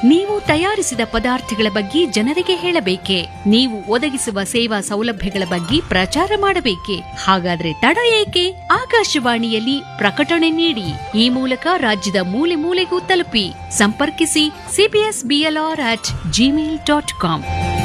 ನೀವು ತಯಾರಿಸಿದ ಪದಾರ್ಥಗಳ ಬಗ್ಗೆ ಜನರಿಗೆ ಹೇಳಬೇಕೆ ನೀವು ಒದಗಿಸುವ ಸೇವಾ ಸೌಲಭ್ಯಗಳ ಬಗ್ಗೆ ಪ್ರಚಾರ ಮಾಡಬೇಕೆ ಹಾಗಾದ್ರೆ ತಡ ಏಕೆ ಆಕಾಶವಾಣಿಯಲ್ಲಿ ಪ್ರಕಟಣೆ ನೀಡಿ ಈ ಮೂಲಕ ರಾಜ್ಯದ ಮೂಲೆ ಮೂಲೆಗೂ ತಲುಪಿ ಸಂಪರ್ಕಿಸಿ CBS BLR at Gmail dot com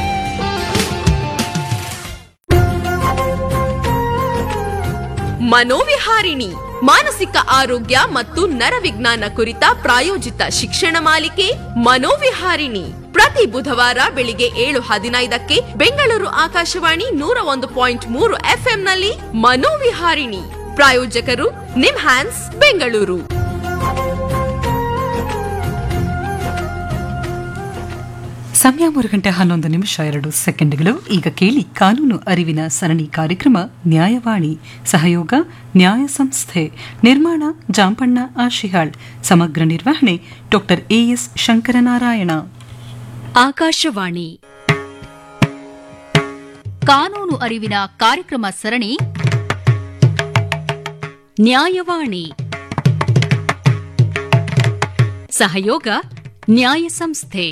ಮನೋವಿಹಾರಿಣಿ ಮಾನಸಿಕ ಆರೋಗ್ಯ ಮತ್ತು ನರವಿಜ್ಞಾನ ಕುರಿತ ಪ್ರಾಯೋಜಿತ ಶಿಕ್ಷಣ ಮಾಲಿಕೆ ಮನೋವಿಹಾರಿಣಿ ಪ್ರತಿ ಬುಧವಾರ ಬೆಳಿಗ್ಗೆ ಏಳು ಹದಿನೈದಕ್ಕೆ ಬೆಂಗಳೂರು ಆಕಾಶವಾಣಿ ನೂರ ಒಂದು ಪಾಯಿಂಟ್ ಮೂರು ಎಫ್ಎಂನಲ್ಲಿ ಮನೋವಿಹಾರಿಣಿ ಪ್ರಾಯೋಜಕರು ನಿಮ್ಹ್ಯಾನ್ಸ್ ಬೆಂಗಳೂರು ಸಮಯ ಮೂರು ಗಂಟೆ ಹನ್ನೊಂದು ನಿಮಿಷ ಎರಡು ಸೆಕೆಂಡ್ಗಳು ಈಗ ಕೇಳಿ ಕಾನೂನು ಅರಿವಿನ ಸರಣಿ ಕಾರ್ಯಕ್ರಮ ನ್ಯಾಯವಾಣಿ ಸಹಯೋಗ ನ್ಯಾಯ ಸಂಸ್ಥೆ ನಿರ್ಮಾಣ ಜಾಂಪಣ್ಣ ಆಶಿಹಾಳ್ ಸಮಗ್ರ ನಿರ್ವಹಣೆ ಡಾಕ್ಟರ್ ಎಎಸ್ ಶಂಕರನಾರಾಯಣ ಆಕಾಶವಾಣಿ ಕಾನೂನು ಅರಿವಿನ ಕಾರ್ಯಕ್ರಮ ಸರಣಿ ನ್ಯಾಯವಾಣಿ ಸಹಯೋಗ ನ್ಯಾಯ ಸಂಸ್ಥೆ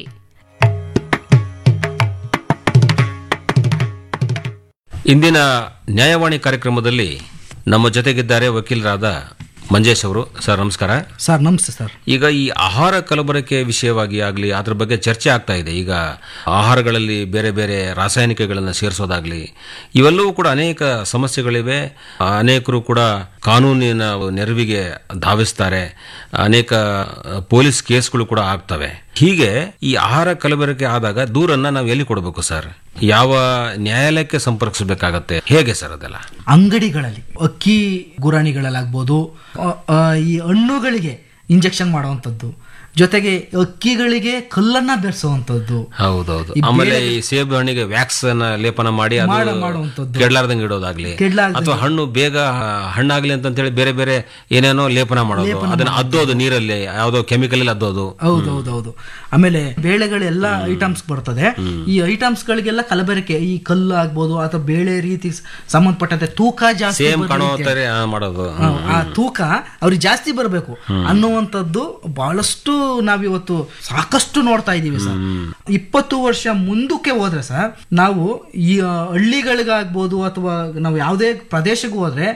ಇಂದಿನ ನ್ಯಾಯವಾಣಿ ಕಾರ್ಯಕ್ರಮದಲ್ಲಿ ನಮ್ಮ ಜೊತೆಗಿದ್ದಾರೆ ವಕೀಲರಾದ ಮಂಜೇಶ್ ಅವರು ಸರ್ ನಮಸ್ಕಾರ ಸರ್ ನಮಸ್ತೆ ಸರ್ ಈಗ ಈ ಆಹಾರ ಕಲಬೆರಕೆ ವಿಷಯವಾಗಿ ಆಗಲಿ ಅದ್ರ ಬಗ್ಗೆ ಚರ್ಚೆ ಆಗ್ತಾ ಇದೆ ಈಗ ಆಹಾರಗಳಲ್ಲಿ ಬೇರೆ ಬೇರೆ ರಾಸಾಯನಿಕಗಳನ್ನು ಸೇರಿಸೋದಾಗ್ಲಿ ಇವೆಲ್ಲವೂ ಕೂಡ ಅನೇಕ ಸಮಸ್ಯೆಗಳಿವೆ ಅನೇಕರು ಕೂಡ ಕಾನೂನಿನ ನೆರವಿಗೆ ಧಾವಿಸ್ತಾರೆ ಅನೇಕ ಪೊಲೀಸ್ ಕೇಸ್ಗಳು ಕೂಡ ಆಗ್ತವೆ ಹೀಗೆ ಈ ಆಹಾರ ಕಲಬೆರಕೆ ಆದಾಗ ದೂರನ್ನ ನಾವು ಎಲ್ಲಿ ಕೊಡಬೇಕು ಸರ್ ಯಾವ ನ್ಯಾಯಾಲಯಕ್ಕೆ ಸಂಪರ್ಕಿಸಬೇಕಾಗತ್ತೆ ಹೇಗೆ ಸರ್ ಅದೆಲ್ಲ ಅಂಗಡಿಗಳಲ್ಲಿ ಅಕ್ಕಿ ಗುರಾಣಿಗಳಲ್ಲಾಗ್ಬೋದು ಅ, ಅ, ಈ ಹಣ್ಣುಗಳಿಗೆ ಇಂಜೆಕ್ಷನ್ ಮಾಡುವಂಥದ್ದು ಜೊತೆಗೆ ಅಕ್ಕಿಗಳಿಗೆ ಕಲ್ಲನ್ನ ಬೆರೆಸುವಂಥದ್ದು ಹೌದೌದು ಈ ಆಮೇಲೆ ಈ ಸೇಬು ಹಣ್ಣಿಗೆ ವ್ಯಾಕ್ಸ್ ಅನ್ನ ಲೇಪನ ಮಾಡಿ ಅದು ಮಾಡ- ಮಾಡುವಂಥದ್ದು. ಕೆಡ್ಲಾರ್ದಂಗೆ ಇಡೋದಾಗ್ಲಿ ಕೆಡ್ಲಾರ್ದಂಗೆ. ಅಥವಾ ಹಣ್ಣು ಬೇಗ ಹಣ್ಣಾಗ್ಲಿ ಅಂತ ಹೇಳಿ ಬೇರೆ ಬೇರೆ ಏನೇನೋ ಲೇಪನ ಮಾಡೋದು ಅದನ್ನ ಅದ್ದೋದು ನೀರಲ್ಲಿ ಯಾವ್ದೋ ಕೆಮಿಕಲ್ ಅಲ್ಲಿ ಅದ್ದೋದು ಹೌದೌದೌದು ಆಮೇಲೆ ಬೇಳೆಗಳೆಲ್ಲ ಐಟಮ್ಸ್ ಬರ್ತದೆ ಈ ಐಟಮ್ಸ್ ಗಳಿಗೆಲ್ಲ ಕಲಬೆರಕೆ ಈ ಕಲ್ಲು ಆಗ್ಬೋದು ಅಥವಾ ಬೇಳೆ ರೀತಿ ಸಂಬಂಧಪಟ್ಟಂತೆ ತೂಕ ಜಾಸ್ತಿ ಸೇಮ್ ಬರ್ಲಿ ಕಾಣೋ ಅಂತ ಹೇಳಿ. ತರ ಆ, ಮಾಡೋದು ಆ, ಆ ತೂಕ ಅವ್ರಿಗೆ ಜಾಸ್ತಿ ಬರಬೇಕು ಅನ್ನುವಂಥದ್ದು ಬಹಳಷ್ಟು ನಾವಿವತ್ತು ಸಾಕಷ್ಟು ನೋಡ್ತಾ ಇದ್ದೀವಿ ಸರ್ ಇಪ್ಪತ್ತು ವರ್ಷ ಮುಂದಕ್ಕೆ ಹೋದ್ರೆ ಸರ್ ನಾವು ಈ ಆ, ಹಳ್ಳಿಗಳಿಗಾಗ್ಬೋದು ಅಥವಾ ನಾವು ಯಾವುದೇ ಪ್ರದೇಶಕ್ಕೆ ಹೋದ್ರೆ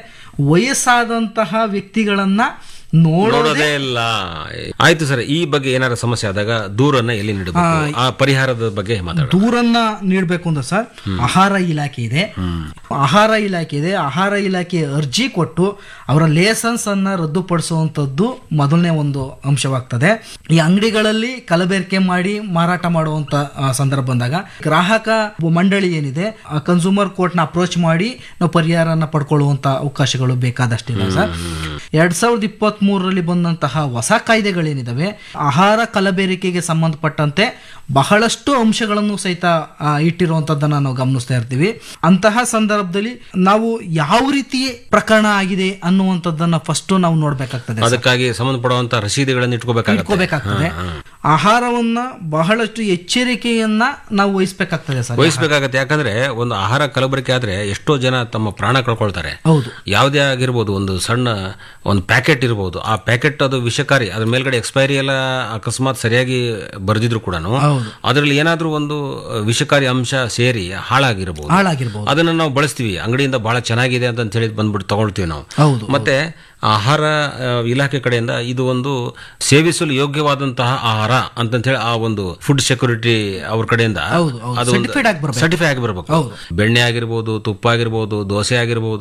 ವಯಸ್ಸಾದಂತಹ ವ್ಯಕ್ತಿಗಳನ್ನ ನೋಡೋದೇ ನೋಡೋದೇ ಇಲ್ಲ ಆಯ್ತು ಸರ್ ಈ ಬಗ್ಗೆ ಏನಾರ ಸಮಸ್ಯೆ ಆದಾಗ ದೂರನ್ನ ಎಲ್ಲಿ ನೀಡಬೇಕು ಆ ಪರಿಹಾರದ ಬಗ್ಗೆ ಮಾತಾಡೋಣ ದೂರನ್ನ ನೀಡಬೇಕು ಅಂದ್ರೆ ಸರ್ ಆಹಾರ ಇಲಾಖೆ ಇದೆ ಆಹಾರ ಇಲಾಖೆ ಇದೆ ಆಹಾರ ಇಲಾಖೆ ಅರ್ಜಿ ಕೊಟ್ಟು ಅವರ ಲೇಸನ್ಸ್ ಅನ್ನ ರದ್ದುಪಡಿಸುವಂತದ್ದು ಮೊದಲನೇ ಒಂದು ಅಂಶವಾಗ್ತದೆ ಈ ಅಂಗಡಿಗಳಲ್ಲಿ ಕಲಬೆರಕೆ ಮಾಡಿ ಮಾರಾಟ ಮಾಡುವಂತ ಆ, ಸಂದರ್ಭ ಬಂದಾಗ ಗ್ರಾಹಕ ಮಂಡಳಿ ಏನಿದೆ ಕನ್ಸೂಮರ್ ಕೋರ್ಟ್ ನ ಅಪ್ರೋಚ್ ಮಾಡಿ ನಾವು ಪರಿಹಾರನ ಪಡ್ಕೊಳ್ಳುವಂತ ಅವಕಾಶಗಳು ಬೇಕಾದಷ್ಟಿಲ್ಲ ಸರ್ ಎರಡ್ ಸಾವಿರದ ಇಪ್ಪತ್ತ್ ಮೂರರಲ್ಲಿ ಬಂದಂತಹ ಹೊಸ ಕಾಯ್ದೆಗಳೇನಿದಾವೆ ಆಹಾರ ಕಲಬೆರಕೆಗೆ ಸಂಬಂಧಪಟ್ಟಂತೆ ಬಹಳಷ್ಟು ಅಂಶಗಳನ್ನು ಸಹಿತ ಆ, ಇಟ್ಟಿರುವಂತದ್ದನ್ನ ನಾವು ಗಮನಿಸ್ತಾ ಇರ್ತೀವಿ ಅಂತಹ ಸಂದರ್ಭದಲ್ಲಿ ನಾವು ಯಾವ ರೀತಿ ಪ್ರಕರಣ ಆಗಿದೆ ಅನ್ನುವಂಥದ್ದನ್ನ ಫಸ್ಟ್ ನಾವು ನೋಡ್ಬೇಕಾಗ್ತದೆ ಅದಕ್ಕಾಗಿ ಸಂಬಂಧಪಡುವಂತ ರಸೀದಿಗಳನ್ನು ಇಟ್ಕೋಬೇಕಾಗತ್ತೆ ಇಟ್ಕೋಬೇಕಾಗ್ತದೆ ಆಹಾರವನ್ನ ಬಹಳಷ್ಟು ಎಚ್ಚರಿಕೆಯನ್ನ ನಾವು ವಹಿಸ್ಬೇಕಾಗ್ತದೆ ಸರ್ ವಹಿಸ್ಬೇಕಾಗತ್ತೆ ಯಾಕಂದ್ರೆ ಒಂದು ಆಹಾರ ಕಲಬೆರಕೆ ಆದ್ರೆ ಎಷ್ಟೋ ಜನ ತಮ್ಮ ಪ್ರಾಣ ಕಳ್ಕೊಳ್ತಾರೆ ಹೌದು ಯಾವುದೇ ಆಗಿರ್ಬೋದು ಒಂದು ಸಣ್ಣ ಒಂದು ಪ್ಯಾಕೆಟ್ ಇರ್ಬೋದು ಆ ಪ್ಯಾಕೆಟ್ ಅದು ವಿಷಕಾರಿ ಅದ್ರ ಮೇಲ್ಗಡೆ ಎಕ್ಸ್ಪೈರಿ ಎಲ್ಲ ಅಕಸ್ಮಾತ್ ಸರಿಯಾಗಿ ಬರೆದಿದ್ರು ಕೂಡ ಹೌದು. ಅದರಲ್ಲಿ ಏನಾದ್ರೂ ಒಂದು ವಿಷಕಾರಿ ಅಂಶ ಸೇರಿ ಹಾಳಾಗಿರ್ಬೋದು ಹಾಳಾಗಿರ್ಬೋದು ಅದನ್ನ ನಾವು ಬಳಸ್ತೀವಿ ಅಂಗಡಿಯಿಂದ ಬಹಳ ಚೆನ್ನಾಗಿದೆ ಅಂತ ಹೇಳಿ ಬಂದ್ಬಿಟ್ಟು ತಗೊಳ್ತೀವಿ ನಾವು ಹೌದು ಮತ್ತೆ ಆಹಾರ ಆ, ಇಲಾಖೆ ಕಡೆಯಿಂದ ಇದು ಒಂದು ಸೇವಿಸಲು ಯೋಗ್ಯವಾದಂತಹ ಆಹಾರ ಅಂತ ಹೇಳಿ ಆ ಒಂದು ಫುಡ್ ಸೆಕ್ಯೂರಿಟಿ ಅವ್ರ ಕಡೆಯಿಂದ ಹೌದು, ಹೌದು. ಅದು Certified ಆಗಿ ಬರ್ಬೇಕು. ಸರ್ಟಿಫೈ ಆಗಿ ಬರಬೇಕು ಹೌದು. ಬೆಣ್ಣೆ ಆಗಿರ್ಬೋದು ತುಪ್ಪ ಆಗಿರ್ಬೋದು ದೋಸೆ ಆಗಿರ್ಬೋದು